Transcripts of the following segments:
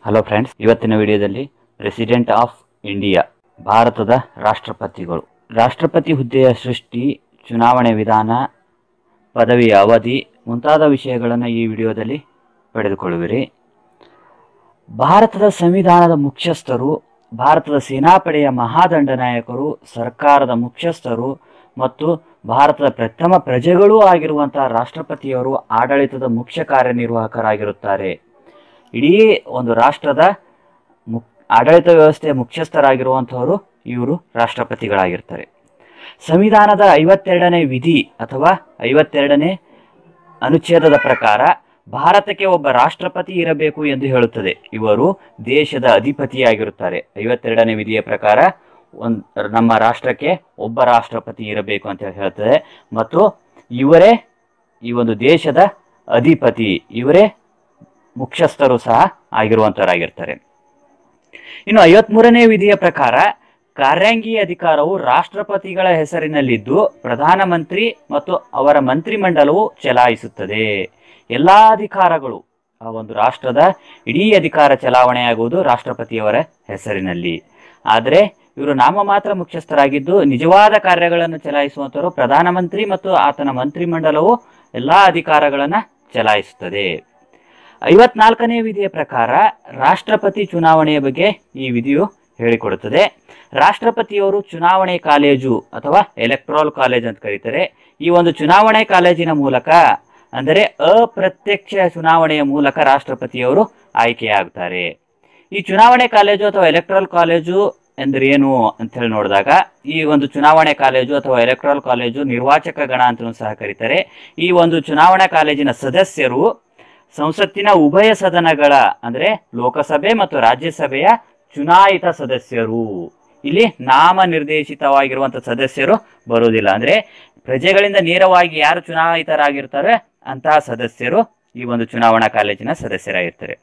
hello friends ಇವತ್ತಿನ ವಿಡಿಯೋದಲ್ಲಿ president of India ಭಾರತದ ರಾಷ್ಟ್ರಪತಿಗಳು ರಾಷ್ಟ್ರಪತಿ ಹುದ್ದೆಯ ಸೃಷ್ಟಿ ಚುನಾವಣೆ ವಿಧಾನ ಪದವಿಯ ಅವಧಿ ಮುಂತಾದ ವಿಷಯಗಳನ್ನು ಈ ವಿಡಿಯೋದಲ್ಲಿ ಪಡೆದುಕೊಳ್ಳುವಿರಿ ಭಾರತದ ಸಂವಿಧಾನದ ಮುಖ್ಯಸ್ಥರು ಭಾರತದ ಸೇನಾಪಡೆಯ ಮಹಾದಂಡನಾಯಕರು ಸರ್ಕಾರದ ಮುಖ್ಯಸ್ಥರು ಮತ್ತು ಭಾರತದ ಪ್ರಥಮ ಪ್ರಜೆಗಳೂ ಆಗಿರುವಂತಹ ರಾಷ್ಟ್ರಪತಿಯವರು ಆಡಳಿತದ ಮುಖ್ಯ ಕಾರ್ಯನಿರ್ವಾಹಕರಾಗಿರುತ್ತಾರೆ ಇಡೀ ಒಂದು ರಾಷ್ಟ್ರದ ಮುಕ್ ಆಡಳಿತ ವ್ಯವಸ್ಥೆಯ ಮುಖ್ಯಸ್ಥರಾಗಿರುವಂಥವರು ಇವರು ರಾಷ್ಟ್ರಪತಿಗಳಾಗಿರ್ತಾರೆ ಸಂವಿಧಾನದ ಐವತ್ತೆರಡನೇ ವಿಧಿ ಅಥವಾ ಐವತ್ತೆರಡನೇ ಅನುಚ್ಛೇದದ ಪ್ರಕಾರ ಭಾರತಕ್ಕೆ ಒಬ್ಬ ರಾಷ್ಟ್ರಪತಿ ಇರಬೇಕು ಎಂದು ಹೇಳುತ್ತದೆ ಇವರು ದೇಶದ ಅಧಿಪತಿಯಾಗಿರುತ್ತಾರೆ ಐವತ್ತೆರಡನೇ ವಿಧಿಯ ಪ್ರಕಾರ ಒಂದ್ ನಮ್ಮ ರಾಷ್ಟ್ರಕ್ಕೆ ಒಬ್ಬ ರಾಷ್ಟ್ರಪತಿ ಇರಬೇಕು ಅಂತ ಹೇಳಿ ಹೇಳ್ತದೆ ಮತ್ತು ಇವರೇ ಈ ಒಂದು ದೇಶದ ಅಧಿಪತಿ ಇವರೇ ಮುಖ್ಯಸ್ಥರು ಸಹ ಆಗಿರುವಂತವರಾಗಿರ್ತಾರೆ ಇನ್ನು ಐವತ್ಮೂರನೇ ವಿಧಿಯ ಪ್ರಕಾರ ಕಾರ್ಯಾಂಗಿ ಅಧಿಕಾರವು ರಾಷ್ಟ್ರಪತಿಗಳ ಹೆಸರಿನಲ್ಲಿದ್ದು ಪ್ರಧಾನಮಂತ್ರಿ ಮತ್ತು ಅವರ ಮಂತ್ರಿಮಂಡಲವು ಚಲಾಯಿಸುತ್ತದೆ ಎಲ್ಲಾ ಅಧಿಕಾರಗಳು ಆ ಒಂದು ರಾಷ್ಟ್ರದ ಇಡೀ ಅಧಿಕಾರ ಚಲಾವಣೆಯಾಗುವುದು ರಾಷ್ಟ್ರಪತಿಯವರ ಹೆಸರಿನಲ್ಲಿ ಆದರೆ ಇವರು ನಾಮಮಾತ್ರ ಮುಖ್ಯಸ್ಥರಾಗಿದ್ದು ನಿಜವಾದ ಕಾರ್ಯಗಳನ್ನು ಚಲಾಯಿಸುವಂತವರು ಪ್ರಧಾನಮಂತ್ರಿ ಮತ್ತು ಆತನ ಮಂತ್ರಿಮಂಡಲವು ಎಲ್ಲಾ ಅಧಿಕಾರಗಳನ್ನು ಚಲಾಯಿಸುತ್ತದೆ ಐವತ್ನಾಲ್ಕನೇ ವಿಧಿಯ ಪ್ರಕಾರ ರಾಷ್ಟ್ರಪತಿ ಚುನಾವಣೆಯ ಬಗ್ಗೆ ಈ ವಿಧಿಯು ಹೇಳಿಕೊಡುತ್ತದೆ ರಾಷ್ಟ್ರಪತಿಯವರು ಚುನಾವಣೆ ಕಾಲೇಜು ಅಥವಾ ಎಲೆಕ್ಟ್ರಾಲ್ ಕಾಲೇಜ್ ಅಂತ ಕರೀತಾರೆ ಈ ಒಂದು ಚುನಾವಣೆ ಕಾಲೇಜಿನ ಮೂಲಕ ಅಂದರೆ ಅಪ್ರತ್ಯಕ್ಷ ಚುನಾವಣೆಯ ಮೂಲಕ ರಾಷ್ಟ್ರಪತಿಯವರು ಆಯ್ಕೆಯಾಗುತ್ತಾರೆ ಈ ಚುನಾವಣೆ ಕಾಲೇಜು ಅಥವಾ ಎಲೆಕ್ಟ್ರಲ್ ಕಾಲೇಜು ಎಂದ್ರೆ ಏನು ಅಂತ ಹೇಳಿ ನೋಡಿದಾಗ ಈ ಒಂದು ಚುನಾವಣೆ ಕಾಲೇಜು ಅಥವಾ ಎಲೆಕ್ಟ್ರಲ್ ಕಾಲೇಜು ನಿರ್ವಾಚಕ ಗಣ ಅಂತಲೂ ಸಹ ಕರೀತಾರೆ ಈ ಒಂದು ಚುನಾವಣಾ ಕಾಲೇಜಿನ ಸದಸ್ಯರು ಸಂಸತ್ತಿನ ಉಭಯ ಸದನಗಳ ಅಂದ್ರೆ ಲೋಕಸಭೆ ಮತ್ತು ರಾಜ್ಯಸಭೆಯ ಚುನಾಯಿತ ಸದಸ್ಯರು ಇಲ್ಲಿ ನಾಮ ನಿರ್ದೇಶಿತವಾಗಿರುವಂತಹ ಸದಸ್ಯರು ಬರುವುದಿಲ್ಲ ಅಂದ್ರೆ ಪ್ರಜೆಗಳಿಂದ ನೇರವಾಗಿ ಯಾರು ಚುನಾಯಿತರಾಗಿರ್ತಾರೆ ಅಂತಹ ಸದಸ್ಯರು ಈ ಒಂದು ಚುನಾವಣಾ ಕಾಲೇಜಿನ ಸದಸ್ಯರಾಗಿರ್ತಾರೆ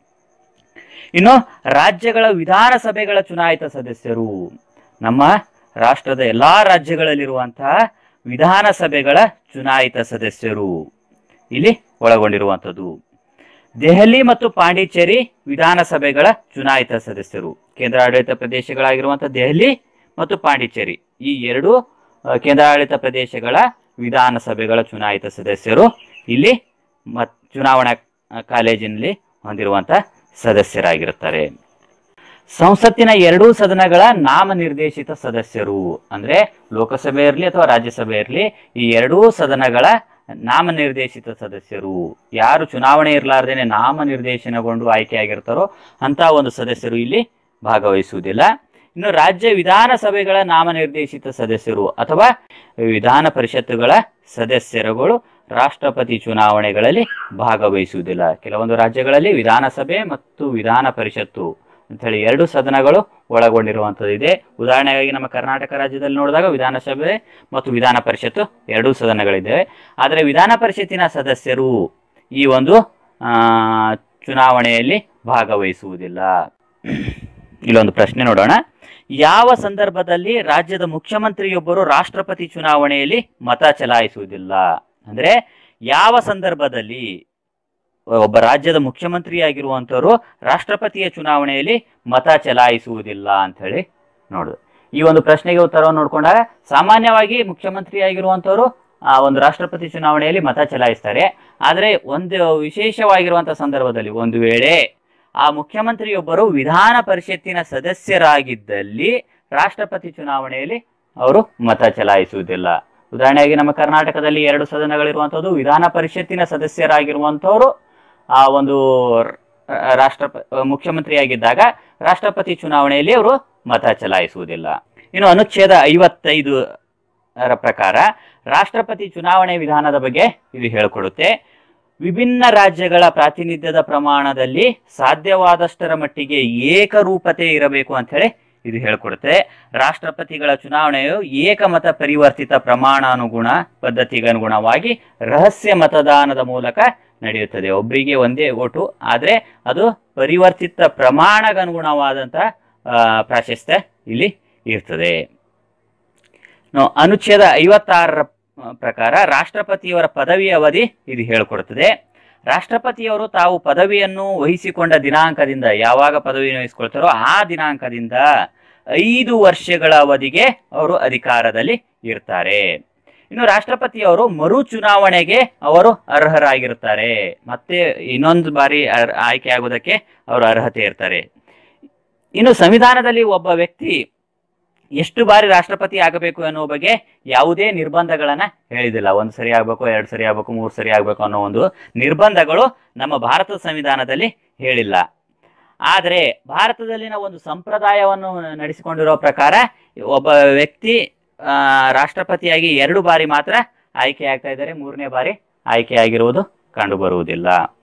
ಇನ್ನು ರಾಜ್ಯಗಳ ವಿಧಾನಸಭೆಗಳ ಚುನಾಯಿತ ಸದಸ್ಯರು ನಮ್ಮ ರಾಷ್ಟ್ರದ ಎಲ್ಲಾ ರಾಜ್ಯಗಳಲ್ಲಿರುವಂತಹ ವಿಧಾನಸಭೆಗಳ ಚುನಾಯಿತ ಸದಸ್ಯರು ಇಲ್ಲಿ ಒಳಗೊಂಡಿರುವಂಥದ್ದು ದೆಹಲಿ ಮತ್ತು ಪಾಂಡಿಚೇರಿ ವಿಧಾನಸಭೆಗಳ ಚುನಾಯಿತ ಸದಸ್ಯರು ಕೇಂದ್ರಾಡಳಿತ ಪ್ರದೇಶಗಳಾಗಿರುವಂತಹ ದೆಹಲಿ ಮತ್ತು ಪಾಂಡಿಚೇರಿ ಈ ಎರಡು ಆ, ಕೇಂದ್ರಾಡಳಿತ ಪ್ರದೇಶಗಳ ವಿಧಾನಸಭೆಗಳ ಚುನಾಯಿತ ಸದಸ್ಯರು ಇಲ್ಲಿ ಮತ್ ಚುನಾವಣಾ ಆ, ಕಾಲೇಜಿನಲ್ಲಿ ಹೊಂದಿರುವಂತಹ ಸದಸ್ಯರಾಗಿರುತ್ತಾರೆ ಸಂಸತ್ತಿನ ಎರಡೂ ಸದನಗಳ ನಾಮನಿರ್ದೇಶಿತ ಸದಸ್ಯರು ಅಂದ್ರೆ ಲೋಕಸಭೆ ಇರಲಿ ಅಥವಾ ರಾಜ್ಯಸಭೆ ಇರಲಿ ಈ ಎರಡೂ ಸದನಗಳ ನಾಮನಿರ್ದೇಶಿತ ಸದಸ್ಯರು ಯಾರು ಚುನಾವಣೆ ಇರಲಾರ್ದೇನೆ ನಾಮನಿರ್ದೇಶನಗೊಂಡು ಆಯ್ಕೆಯಾಗಿರ್ತಾರೋ ಅಂತ ಒಂದು ಸದಸ್ಯರು ಇಲ್ಲಿ ಭಾಗವಹಿಸುವುದಿಲ್ಲ ಇನ್ನು ರಾಜ್ಯ ವಿಧಾನಸಭೆಗಳ ನಾಮನಿರ್ದೇಶಿತ ಸದಸ್ಯರು ಅಥವಾ ವಿಧಾನ ಪರಿಷತ್ತುಗಳ ಸದಸ್ಯರುಗಳು ರಾಷ್ಟ್ರಪತಿ ಚುನಾವಣೆಗಳಲ್ಲಿ ಭಾಗವಹಿಸುವುದಿಲ್ಲ ಕೆಲವೊಂದು ರಾಜ್ಯಗಳಲ್ಲಿ ವಿಧಾನಸಭೆ ಮತ್ತು ವಿಧಾನ ಪರಿಷತ್ತು ಅಂತೇಳಿ ಎರಡು ಸದನಗಳು ಒಳಗೊಂಡಿರುವಂಥದ್ದು ಇದೆ ಉದಾಹರಣೆಗಾಗಿ ನಮ್ಮ ಕರ್ನಾಟಕ ರಾಜ್ಯದಲ್ಲಿ ನೋಡಿದಾಗ ವಿಧಾನಸಭೆ ಮತ್ತು ವಿಧಾನ ಪರಿಷತ್ತು ಎರಡೂ ಸದನಗಳಿದ್ದಾವೆ ಆದರೆ ವಿಧಾನ ಪರಿಷತ್ತಿನ ಸದಸ್ಯರು ಈ ಒಂದು ಆ, ಚುನಾವಣೆಯಲ್ಲಿ ಭಾಗವಹಿಸುವುದಿಲ್ಲ ಇಲ್ಲೊಂದು ಪ್ರಶ್ನೆ ನೋಡೋಣ ಯಾವ ಸಂದರ್ಭದಲ್ಲಿ ರಾಜ್ಯದ ಮುಖ್ಯಮಂತ್ರಿಯೊಬ್ಬರು ರಾಷ್ಟ್ರಪತಿ ಚುನಾವಣೆಯಲ್ಲಿ ಮತ ಚಲಾಯಿಸುವುದಿಲ್ಲ ಅಂದ್ರೆ ಯಾವ ಸಂದರ್ಭದಲ್ಲಿ ಒಬ್ಬ ರಾಜ್ಯದ ಮುಖ್ಯಮಂತ್ರಿಯಾಗಿರುವಂಥವರು ರಾಷ್ಟ್ರಪತಿಯ ಚುನಾವಣೆಯಲ್ಲಿ ಮತ ಚಲಾಯಿಸುವುದಿಲ್ಲ ಅಂತ ಹೇಳಿ ನೋಡುದು ಈ ಒಂದು ಪ್ರಶ್ನೆಗೆ ಉತ್ತರವನ್ನು ನೋಡ್ಕೊಂಡಾಗ ಸಾಮಾನ್ಯವಾಗಿ ಮುಖ್ಯಮಂತ್ರಿಯಾಗಿರುವಂಥವರು ಆ ಒಂದು ರಾಷ್ಟ್ರಪತಿ ಚುನಾವಣೆಯಲ್ಲಿ ಮತ ಚಲಾಯಿಸ್ತಾರೆ ಆದರೆ ಒಂದು ವಿಶೇಷವಾಗಿರುವಂತಹ ಸಂದರ್ಭದಲ್ಲಿ ಒಂದು ವೇಳೆ ಆ ಮುಖ್ಯಮಂತ್ರಿಯೊಬ್ಬರು ವಿಧಾನ ಪರಿಷತ್ತಿನ ಸದಸ್ಯರಾಗಿದ್ದಲ್ಲಿ ರಾಷ್ಟ್ರಪತಿ ಚುನಾವಣೆಯಲ್ಲಿ ಅವರು ಮತ ಚಲಾಯಿಸುವುದಿಲ್ಲ ಉದಾಹರಣೆಯಾಗಿ ನಮ್ಮ ಕರ್ನಾಟಕದಲ್ಲಿ ಎರಡು ಸದನಗಳಿರುವಂಥದ್ದು ವಿಧಾನ ಪರಿಷತ್ತಿನ ಸದಸ್ಯರಾಗಿರುವಂಥವರು ಆ ಒಂದು ರ- ರಾಷ್ಟ್ರ ಮುಖ್ಯಮಂತ್ರಿಯಾಗಿದ್ದಾಗ ರಾಷ್ಟ್ರಪತಿ ಚುನಾವಣೆಯಲ್ಲಿ ಅವರು ಮತ ಚಲಾಯಿಸುವುದಿಲ್ಲ ಇನ್ನು ಅನುಚ್ಛೇದ ಐವತ್ತೈದು ರ ಪ್ರಕಾರ ರಾಷ್ಟ್ರಪತಿ ಚುನಾವಣೆ ವಿಧಾನದ ಬಗ್ಗೆ ಇದು ಹೇಳಿಕೊಡುತ್ತೆ ವಿಭಿನ್ನ ರಾಜ್ಯಗಳ ಪ್ರಾತಿನಿಧ್ಯದ ಪ್ರಮಾಣದಲ್ಲಿ ಸಾಧ್ಯವಾದಷ್ಟರ ಮಟ್ಟಿಗೆ ಏಕರೂಪತೆ ಇರಬೇಕು ಅಂತ ಹೇಳಿ ಇದು ಹೇಳಿಕೊಡುತ್ತೆ ರಾಷ್ಟ್ರಪತಿಗಳ ಚುನಾವಣೆಯು ಏಕಮತ ಪರಿವರ್ತಿತ ಪ್ರಮಾಣಾನುಗುಣ ಪದ್ಧತಿಗೆ ಅನುಗುಣವಾಗಿ ರಹಸ್ಯ ಮತದಾನದ ಮೂಲಕ ನಡೆಯುತ್ತದೆ ಒಬ್ಬರಿಗೆ ಒಂದೇ ಓಟು ಆದರೆ ಅದು ಪರಿವರ್ತಿತ ಪ್ರಮಾಣಗನುಗುಣವಾದಂಥ ಆ, ಪ್ರಾಶಸ್ತ್ಯ ಇಲ್ಲಿ ಇರ್ತದೆ ಇನ್ನು ಅನುಚ್ಛೇದ ಐವತ್ತಾರರ ಪ್ರಕಾರ ರಾಷ್ಟ್ರಪತಿಯವರ ಪದವಿ ಅವಧಿ ಇದು ಹೇಳಿಕೊಡುತ್ತದೆ ರಾಷ್ಟ್ರಪತಿಯವರು ತಾವು ಪದವಿಯನ್ನು ವಹಿಸಿಕೊಂಡ ದಿನಾಂಕದಿಂದ ಯಾವಾಗ ಪದವಿಯನ್ನು ವಹಿಸಿಕೊಳ್ತಾರೋ ಆ ದಿನಾಂಕದಿಂದ ಐದು ವರ್ಷಗಳ ಅವಧಿಗೆ ಅವರು ಅಧಿಕಾರದಲ್ಲಿ ಇರ್ತಾರೆ ಇನ್ನು ರಾಷ್ಟ್ರಪತಿಯವರು ಮರು ಚುನಾವಣೆಗೆ ಅವರು ಅರ್ಹರಾಗಿರ್ತಾರೆ ಮತ್ತೆ ಇನ್ನೊಂದು ಬಾರಿ ಅರ್- ಆಯ್ಕೆ ಆಗೋದಕ್ಕೆ ಅವರು ಅರ್ಹತೆ ಇರ್ತಾರೆ ಇನ್ನು ಸಂವಿಧಾನದಲ್ಲಿ ಒಬ್ಬ ವ್ಯಕ್ತಿ ಎಷ್ಟು ಬಾರಿ ರಾಷ್ಟ್ರಪತಿ ಆಗಬೇಕು ಅನ್ನೋ ಬಗ್ಗೆ ಯಾವುದೇ ನಿರ್ಬಂಧಗಳನ್ನ ಹೇಳಿದಿಲ್ಲ ಒಂದು ಸರಿ ಆಗ್ಬೇಕು ಎರಡು ಸರಿ ಆಗ್ಬೇಕು ಮೂರು ಸರಿ ಆಗ್ಬೇಕು ಅನ್ನೋ ಒಂದು ನಿರ್ಬಂಧಗಳು ನಮ್ಮ ಭಾರತದ ಸಂವಿಧಾನದಲ್ಲಿ ಹೇಳಿಲ್ಲ ಆದರೆ ಭಾರತದಲ್ಲಿನ ಒಂದು ಸಂಪ್ರದಾಯವನ್ನು ನಡೆಸಿಕೊಂಡಿರೋ ಪ್ರಕಾರ ಒಬ್ಬ ವ್ಯಕ್ತಿ ಆ, ರಾಷ್ಟ್ರಪತಿಯಾಗಿ ಎರಡು ಬಾರಿ ಮಾತ್ರ ಆಯ್ಕೆ ಆಗ್ತಾ ಇದ್ದಾರೆ ಮೂರನೇ ಬಾರಿ ಆಯ್ಕೆಯಾಗಿರುವುದು ಕಂಡು ಬರುವುದಿಲ್ಲ